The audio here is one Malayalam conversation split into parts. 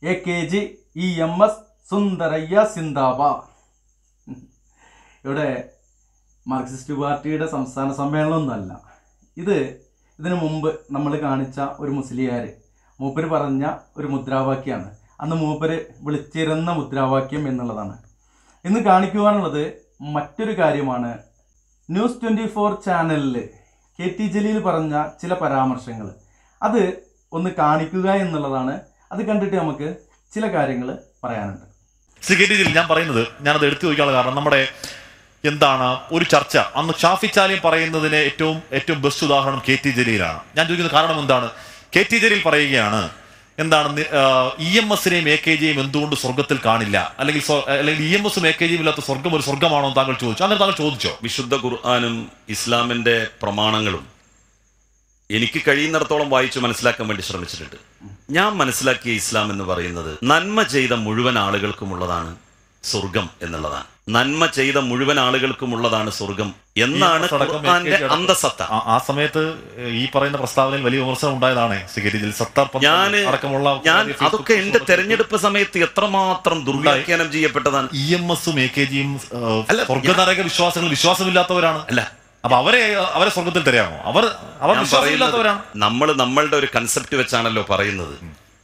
A K G E M S Sundarayya സിന്ദാബ ഇവിടെ മാർക്സിസ്റ്റ് പാർട്ടിയുടെ സംസ്ഥാന സമ്മേളനമൊന്നുമല്ല ഇത് ഇതിനു മുമ്പ് നമ്മൾ കാണിച്ച ഒരു മുസ്ലിയാർ മൂപ്പര് പറഞ്ഞ ഒരു മുദ്രാവാക്യമാണ് അന്ന് മൂപ്പര് വിളിച്ചിരുന്ന മുദ്രാവാക്യം എന്നുള്ളതാണ് ഇന്ന് കാണിക്കുവാനുള്ളത് മറ്റൊരു കാര്യമാണ് ന്യൂസ് ട്വൻറ്റി ഫോർ ചാനലിൽ കെ ടി ജലീൽ പറഞ്ഞ ചില പരാമർശങ്ങൾ അത് ഒന്ന് കാണിക്കുക എന്നുള്ളതാണ് അത് കണ്ടിട്ട് നമുക്ക് ചില കാര്യങ്ങൾ പറയാനുണ്ട് ശ്രീ കെ ടി ജലീൽ ഞാൻ പറയുന്നത് ഞാനത് എടുത്തു ചോദിക്കാനുള്ള കാരണം നമ്മുടെ എന്താണ് ഒരു ചർച്ച അന്ന് ഷാഫി ചാലിയം പറയുന്നതിന് ഏറ്റവും ഏറ്റവും ബെസ്റ്റ് ഉദാഹരണം കെ ടി ജലീലാണ് ഞാൻ ചോദിക്കുന്ന കാരണം എന്താണ് കെ ടി ജലീൽ പറയുകയാണ് എന്താണ് ഇ എം എസിനെയും എ കെ ജിയും എന്തുകൊണ്ട് സ്വർഗത്തിൽ കാണില്ല അല്ലെങ്കിൽ സ്വ- അല്ലെങ്കിൽ ഇ എം എസും എ കെ ജിയും ഇല്ലാത്ത സ്വർഗം ഒരു സ്വർഗമാണോ എന്ന് താങ്കൾ ചോദിച്ചു അങ്ങനെ താങ്കൾ ചോദിച്ചോ വിശുദ്ധ ഖുർആാനും ഇസ്ലാമിന്റെ പ്രമാണങ്ങളും എനിക്ക് കഴിയുന്നിടത്തോളം വായിച്ചു മനസ്സിലാക്കാൻ വേണ്ടി ശ്രമിച്ചിട്ടുണ്ട് ഞാൻ മനസ്സിലാക്കിയ ഇസ്ലാം എന്ന് പറയുന്നത് നന്മ ചെയ്ത മുഴുവൻ ആളുകൾക്കുമുള്ളതാണ് സ്വർഗം എന്നുള്ളതാണ് നന്മ ചെയ്ത മുഴുവൻ ആളുകൾക്കുമുള്ളതാണ് സ്വർഗം എന്നാണ് ഈ അടക്കം ഖുർആന്റെ അടക്കം- അന്തസത്ത ആ- ആ സമയത്ത് ഈ പറയുന്ന പ്രസ്താവനയിൽ വലിയ വിമർശനം ഉണ്ടായതാണ് ശ്രീ കെ ടി ജലീൽ സത്താർ പന്തൽ ഞാൻ അടക്കമുള്ള ഞാൻ ഫേസ്ബുക്ക് അതൊക്കെ എന്റെ പോസ്റ്റുകളൊക്കെ തെരഞ്ഞെടുപ്പ് സമയത്ത് എത്രമാത്രം ദുർവ്യാഖ്യാനം ചെയ്യപ്പെട്ടതാണ് ഇ എം എസും എ കെ ജിയും അല്ല, സ്വർഗനരക വിശ്വാസങ്ങൾ വിശ്വാസമില്ലാത്തവരാണ് അല്ല അപ്പൊ അവരെ അവരെ സ്വർഗത്തിൽ തരാമോ അവർ അവർ ഞാൻ വിശ്വാസമില്ലാത്തവരാണ് നമ്മൾ നമ്മളുടെ ഒരു കൺസെപ്റ്റ് വെച്ചാണല്ലോ പറയുന്നത്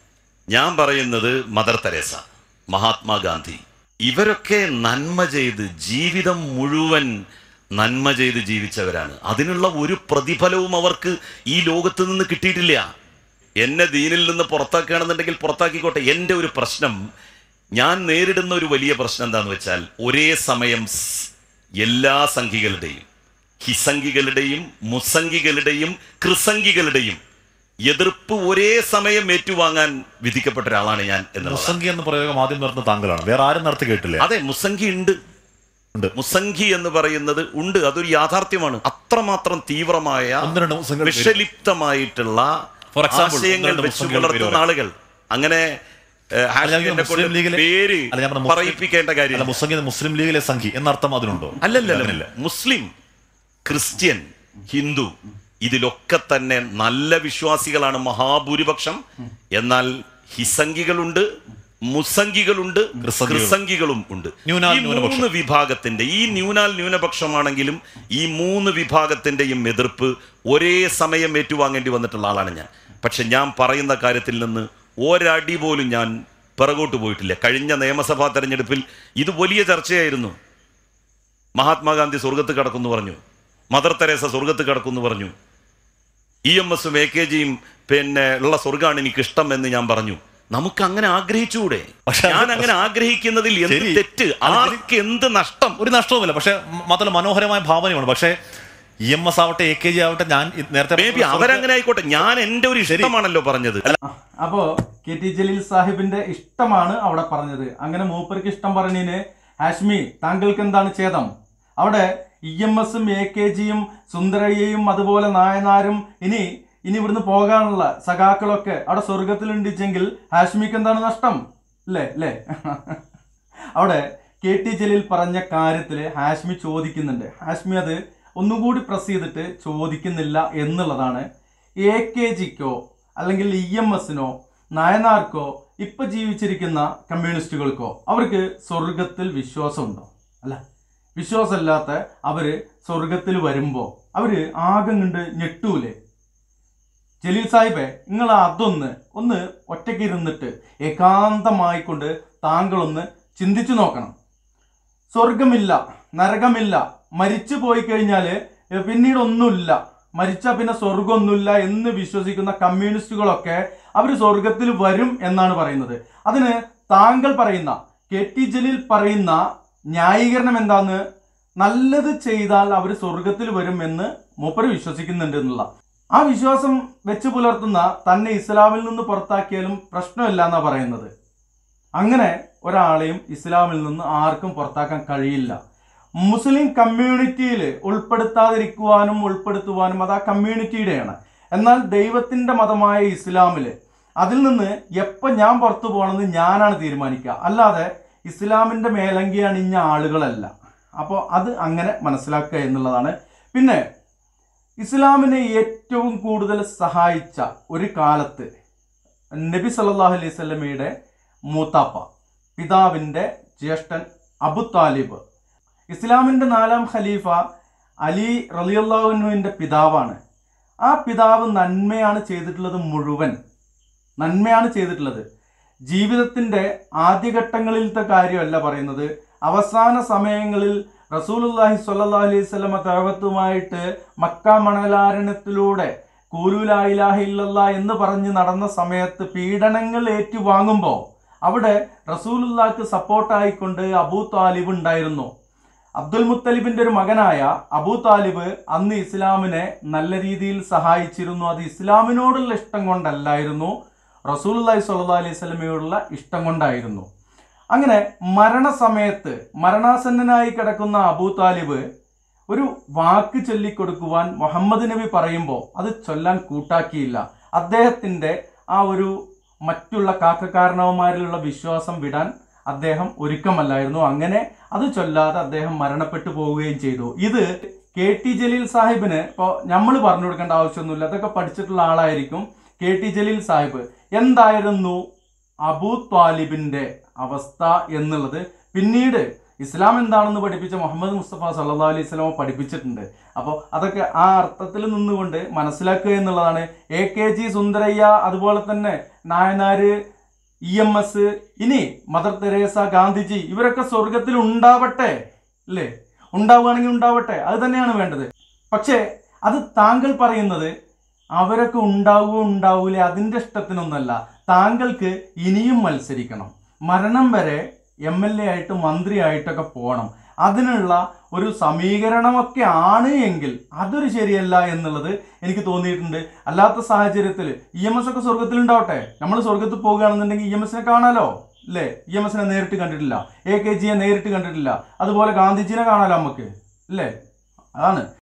ഞാൻ പറയുന്നത് മദർ തെരേസ മഹാത്മാഗാന്ധി ഇവരൊക്കെ നന്മ ചെയ്ത് ജീവിതം മുഴുവൻ നന്മ ചെയ്ത് ജീവിച്ചവരാണ് അതിനുള്ള ഒരു പ്രതിഫലവും അവർക്ക് ഈ ലോകത്ത് നിന്ന് കിട്ടിയിട്ടില്ല എന്നെ ദീനിൽ നിന്ന് പുറത്താക്കുകയാണെന്നുണ്ടെങ്കിൽ പുറത്താക്കിക്കോട്ടെ എൻ്റെ ഒരു പ്രശ്നം ഞാൻ നേരിടുന്ന ഒരു വലിയ പ്രശ്നം എന്താന്ന് വെച്ചാൽ ഒരേ സമയം സ് എല്ലാ സംഘികളുടെയും ഹിസംഗികളുടെയും മുസംഗികളുടെയും കൃസംഗികളുടെയും എതിർപ്പ് ഒരേ സമയം ഏറ്റുവാങ്ങാൻ വിധിക്കപ്പെട്ട ഒരാളാണ് ഞാൻ എന്നുള്ളത് മുസംഗി എന്ന പ്രയോഗം ആദ്യം നടത്തുന്ന താങ്കളാണ് വേറെ ആരും നടത്തി കേട്ടില്ല അതെ മുസംഗി ഉണ്ട് ഉണ്ട്. മുസംഗി എന്ന് പറയുന്നത് ഉണ്ട് അതൊരു യാഥാർത്ഥ്യമാണ് അത്രമാത്രം തീവ്രമായ ഒന്ന് രണ്ട് മുസംഗികൾ പേര്. വിഷലിപ്തമായിട്ടുള്ള For example, ആശയങ്ങൾ ഒന്ന് രണ്ട് വെച്ച് മുസംഗികൾ പുലർത്തുന്ന പേര് ആളുകൾ അങ്ങനെ ഏഹ്, അല്ല, ഞാൻ ഹാഷ്മിനെ കൊണ്ട് മുസ്ലിം ലീഗിലെ- പേര് അല്ല, ഞാൻ പറഞ്ഞ മുസ്ലിം- പറയിപ്പിക്കേണ്ട അല്ല കാര്യം മുസംഗി എന്ന് മുസ്ലിം ലീഗിലെ സംഘി എന്നർത്ഥം അതിനുണ്ടോ അല്ലല്ല അങ്ങനെയല്ല. മുസ്ലിം ക്രിസ്ത്യൻ ഹിന്ദു ഇതിലൊക്കെ തന്നെ നല്ല വിശ്വാസികളാണ് മഹാഭൂരിപക്ഷം എന്നാൽ ഹിസംഗികളുണ്ട് മുസംഗികളുണ്ട് ക്രിസംഗികൾ. ക്രിസംഗികളും ഉണ്ട് ന്യൂനാൽ ഈ ന്യൂനപക്ഷം. മൂന്ന് വിഭാഗത്തിന്റെ ഈ ന്യൂനാൽ ന്യൂനപക്ഷമാണെങ്കിലും ഈ മൂന്ന് വിഭാഗത്തിന്റെയും എതിർപ്പ് ഒരേ സമയം ഏറ്റുവാങ്ങേണ്ടി വന്നിട്ടുള്ള ആളാണ് ഞാൻ പക്ഷെ ഞാൻ പറയുന്ന കാര്യത്തിൽ നിന്ന് ഒരടി പോലും ഞാൻ പിറകോട്ട് പോയിട്ടില്ല കഴിഞ്ഞ നിയമസഭാ തെരഞ്ഞെടുപ്പിൽ ഇത് വലിയ ചർച്ചയായിരുന്നു മഹാത്മാഗാന്ധി സ്വർഗത്ത് കടക്കുന്നു പറഞ്ഞു മദർ തെരേസ സ്വർഗത്ത് കടക്കുന്നു പറഞ്ഞു ഇ എം എസും എ കെ ജിയും പിന്നെ ഉള്ള സ്വർഗമാണ് എനിക്ക് ഇഷ്ടം എന്ന് ഞാൻ പറഞ്ഞു നമുക്ക് അങ്ങനെ ആഗ്രഹിച്ചുകൂടെ പക്ഷേ അത് ഞാൻ അങ്ങനെ ആഗ്രഹിക്കുന്നതിൽ എന്ത് ശരി. തെറ്റ് അത് ആർക്ക് എന്ത് നഷ്ടം ഒരു നഷ്ടവുമില്ല പക്ഷെ മാത്രമല്ല മനോഹരമായ ഭാവനയാണ് പക്ഷേ ഇ എം എസ് ആവട്ടെ എ കെ ജി ആവട്ടെ ഞാൻ ഇ- നേരത്തെ മേ ബി അവരങ്ങനെ ആയിക്കോട്ടെ ഞാൻ എന്റെ ഒരു ഇഷ്ടമാണല്ലോ പറഞ്ഞത് ആ, അപ്പോ കെ ടി ജലീൽ സാഹിബിന്റെ ഇഷ്ടമാണ് അവിടെ പറഞ്ഞത് അങ്ങനെ മൂപ്പർക്ക് ഇഷ്ടം പറഞ്ഞതിന് ഹാഷ്മി താങ്കൾക്ക് എന്താണ് ഛേദം അവിടെ ഇ എം എസും എ കെ ജിയും സുന്ദരയ്യയും അതുപോലെ നായനാരും ഇനി ഇനി ഇവിടുന്ന് പോകാനുള്ള സഖാക്കളൊക്കെ അവിടെ സ്വർഗത്തിലുണ്ടിച്ചെങ്കിൽ ഹാഷ്മിക്ക് എന്താണ് നഷ്ടം അല്ലേ അല്ലേ അവിടെ കെ ടി ജലീൽ പറഞ്ഞ കാര്യത്തിൽ ഹാഷ്മി ചോദിക്കുന്നുണ്ട് ഹാഷ്മി അത് ഒന്നുകൂടി പ്രസ് ചെയ്തിട്ട് ചോദിക്കുന്നില്ല എന്നുള്ളതാണ് എ കെ ജിക്കോ അല്ലെങ്കിൽ ഇ എം എസിനോ നയനാർക്കോ ഇപ്പൊ ജീവിച്ചിരിക്കുന്ന കമ്മ്യൂണിസ്റ്റുകൾക്കോ അവർക്ക് സ്വർഗത്തിൽ വിശ്വാസമുണ്ടോ അല്ല വിശ്വാസമില്ലാത്ത അവര് സ്വർഗത്തിൽ വരുമ്പോ അവര് ആകെ കണ്ട് ഞെട്ടൂലേ ജലീൽ സാഹിബെ നിങ്ങൾ അതൊന്ന് ഒന്ന് ഒറ്റയ്ക്ക് ഇരുന്നിട്ട് ഏകാന്തമായിക്കൊണ്ട് താങ്കളൊന്ന് ചിന്തിച്ചു നോക്കണം സ്വർഗമില്ല നരകമില്ല മരിച്ചു പോയി കഴിഞ്ഞാൽ പിന്നീട് ഒന്നുമില്ല മരിച്ച പിന്നെ സ്വർഗമൊന്നുമില്ല എന്ന് വിശ്വസിക്കുന്ന കമ്മ്യൂണിസ്റ്റുകളൊക്കെ അവർ സ്വർഗത്തിൽ വരും എന്നാണ് പറയുന്നത് അതിന് താങ്കൾ പറയുന്ന കെ ടി ജലീൽ പറയുന്ന ന്യായീകരണം എന്താന്ന് നല്ലത് ചെയ്താൽ അവർ സ്വർഗത്തിൽ വരും എന്ന് മൂപ്പര് വിശ്വസിക്കുന്നുണ്ട് എന്നുള്ള ആ വിശ്വാസം വെച്ച് പുലർത്തുന്ന തന്നെ ഇസ്ലാമിൽ നിന്ന് പുറത്താക്കിയാലും പ്രശ്നമില്ല എന്നാ പറയുന്നത് അങ്ങനെ ഒരാളെയും ഇസ്ലാമിൽ നിന്ന് ആർക്കും പുറത്താക്കാൻ കഴിയില്ല മുസ്ലിം കമ്മ്യൂണിറ്റിയിൽ ഉൾപ്പെടുത്താതിരിക്കുവാനും ഉൾപ്പെടുത്തുവാനും അത് ആ കമ്മ്യൂണിറ്റിയുടെയാണ് എന്നാൽ ദൈവത്തിന്റെ മതമായ ഇസ്ലാമിൽ അതിൽ നിന്ന് എപ്പോൾ ഞാൻ പുറത്തു പോകണമെന്ന് ഞാനാണ് തീരുമാനിക്കുക അല്ലാതെ ഇസ്ലാമിന്റെ മേലങ്കി അണിഞ്ഞ ആളുകളല്ല അപ്പോൾ അത് അങ്ങനെ മനസ്സിലാക്കുക എന്നുള്ളതാണ് പിന്നെ ഇസ്ലാമിനെ ഏറ്റവും കൂടുതൽ സഹായിച്ച ഒരു കാലത്ത് നബി സല്ലല്ലാഹു അലൈഹി സ്വലമയുടെ മൂത്താപ്പ പിതാവിൻ്റെ ജ്യേഷ്ഠൻ അബു താലിബ് ഇസ്ലാമിൻ്റെ നാലാം ഖലീഫ അലി റലിയുള്ളാഹുവിൻ്റെ പിതാവാണ് ആ പിതാവ് നന്മയാണ് ചെയ്തിട്ടുള്ളത് മുഴുവൻ നന്മയാണ് ചെയ്തിട്ടുള്ളത് ജീവിതത്തിൻ്റെ ആദ്യഘട്ടങ്ങളിലത്തെ കാര്യമല്ല പറയുന്നത് അവസാന സമയങ്ങളിൽ റസൂലുല്ലാഹി സ്വല്ലല്ലാഹി അലൈഹി സ്വലമ തഴവത്തുമായിട്ട് മക്ക മണലാരണത്തിലൂടെ കൂലുലായിലാഹില്ല എന്ന് പറഞ്ഞ് നടന്ന സമയത്ത് പീഡനങ്ങൾ ഏറ്റുവാങ്ങുമ്പോൾ അവിടെ റസൂലുല്ലാക്ക് സപ്പോർട്ടായിക്കൊണ്ട് അബൂ താലിബ് ഉണ്ടായിരുന്നു അബ്ദുൽ മുത്തലിബിന്റെ ഒരു മകനായ അബൂ താലിബ് അന്ന് ഇസ്ലാമിനെ നല്ല രീതിയിൽ സഹായിച്ചിരുന്നു അത് ഇസ്ലാമിനോടുള്ള ഇഷ്ടം കൊണ്ടല്ലായിരുന്നു റസൂലുല്ലാഹി സ്വല്ലല്ലാഹി അലൈഹി സ്വലമയോടുള്ള ഇഷ്ടം കൊണ്ടായിരുന്നു അങ്ങനെ മരണസമയത്ത് മരണാസന്നനായി കിടക്കുന്ന അബൂ താലിബ് ഒരു വാക്ക് ചൊല്ലിക്കൊടുക്കുവാൻ മുഹമ്മദ് നബി പറയുമ്പോൾ അത് ചൊല്ലാൻ കൂട്ടാക്കിയില്ല അദ്ദേഹത്തിൻ്റെ ആ ഒരു മറ്റുള്ള കാക്കക്കാരണവന്മാരിലുള്ള വിശ്വാസം വിടാൻ അദ്ദേഹം ഒരുക്കമല്ലായിരുന്നു അങ്ങനെ അത് ചൊല്ലാതെ അദ്ദേഹം മരണപ്പെട്ടു പോവുകയും ചെയ്തു ഇത് കെ ടി ജലീൽ സാഹിബിന് ഇപ്പോൾ നമ്മൾ പറഞ്ഞു കൊടുക്കേണ്ട ആവശ്യമൊന്നുമില്ല അതൊക്കെ പഠിച്ചിട്ടുള്ള ആളായിരിക്കും കെ ടി ജലീൽ സാഹിബ് എന്തായിരുന്നു അബൂ ത്വാലിബിന്റെ അവസ്ഥ എന്നുള്ളത് പിന്നീട് ഇസ്ലാം എന്താണെന്ന് പഠിപ്പിച്ച മുഹമ്മദ് മുസ്തഫ സല്ലാ അലൈഹി സ്വലാമ പഠിപ്പിച്ചിട്ടുണ്ട് അപ്പോൾ അതൊക്കെ ആ അർത്ഥത്തിൽ നിന്നുകൊണ്ട് മനസ്സിലാക്കുക എന്നുള്ളതാണ് എ കെ ജി സുന്ദരയ്യ അതുപോലെ തന്നെ നായനാര് ഇ എം എസ് ഇനി മദർ തെരേസ ഗാന്ധിജി ഇവരൊക്കെ സ്വർഗത്തിൽ ഉണ്ടാവട്ടെ അല്ലേ ഉണ്ടാവുകയാണെങ്കിൽ ഉണ്ടാവട്ടെ അത് തന്നെയാണ് വേണ്ടത് പക്ഷേ അത് താങ്കൾ പറയുന്നത് അവരൊക്കെ ഉണ്ടാവുകയോ ഉണ്ടാവൂലേ അതിൻ്റെ ഇഷ്ടത്തിനൊന്നല്ല താങ്കൾക്ക് ഇനിയും മത്സരിക്കണം മരണം വരെ എം എൽ എ ആയിട്ട് മന്ത്രിയായിട്ടൊക്കെ പോകണം അതിനുള്ള ഒരു സമീകരണമൊക്കെ ആണ് എങ്കിൽ അതൊരു ശരിയല്ല എന്നുള്ളത് എനിക്ക് തോന്നിയിട്ടുണ്ട് അല്ലാത്ത സാഹചര്യത്തിൽ ഇ എം എസ് ഒക്കെ സ്വർഗത്തിൽ ഉണ്ടാവട്ടെ നമ്മൾ സ്വർഗത്തിൽ പോകുകയാണെന്നുണ്ടെങ്കിൽ ഇ എം എസിനെ കാണാലോ അല്ലേ ഇ എം എസിനെ നേരിട്ട് കണ്ടിട്ടില്ല എ കെ ജിയെ നേരിട്ട് കണ്ടിട്ടില്ല അതുപോലെ ഗാന്ധിജിനെ കാണാലോ നമുക്ക് അല്ലേ അതാണ്